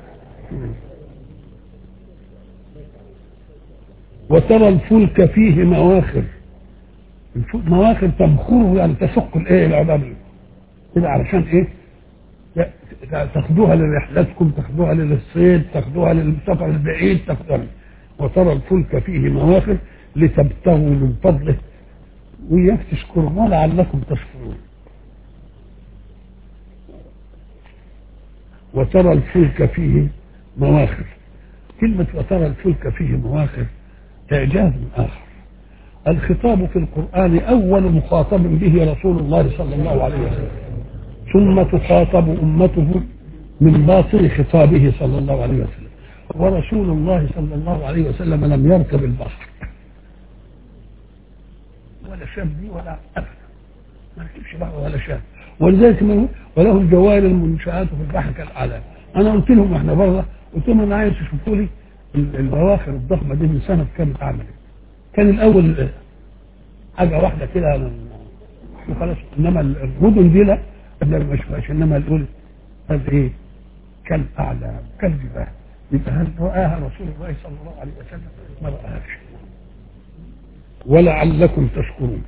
وترى الفلك فيه مواخر الفلك مواخر تبخره يعني تشق الايه العبابي كده علشان ايه ت- تاخدوها لرحلتكم تاخدوها للصيد تاخدوها للسفر البعيد تاخدوها وترى الفلك فيه مواخر لتبتغوا من فضله وإياك تشكروا لعلكم تشكرون وترى الفلك فيه مواخر كلمة وترى الفلك فيه مواخر إعجاز آخر الخطاب في القرآن أول مخاطب به رسول الله صلى الله عليه وسلم ثم تخاطب أمته من باطن خطابه صلى الله عليه وسلم ورسول الله صلى الله عليه وسلم لم يركب البحر ولا شاب دي ولا أبدا ما ركبش بحر ولا شاب ولذلك من وله الجوار المنشآت في البحر كالأعلام أنا قلت لهم إحنا بره قلت لهم أنا عايز تشوفوا لي البواخر الضخمة دي من سنة كانت عملت كان الأول حاجة واحدة كده وخلاص إنما المدن دي لا لا ما شفاش إنما الأول هذا إيه كالأعلام كالجبال يبقى هل رآها رسول الله صلى الله عليه وسلم ما رآهاش ولعلكم تشكرون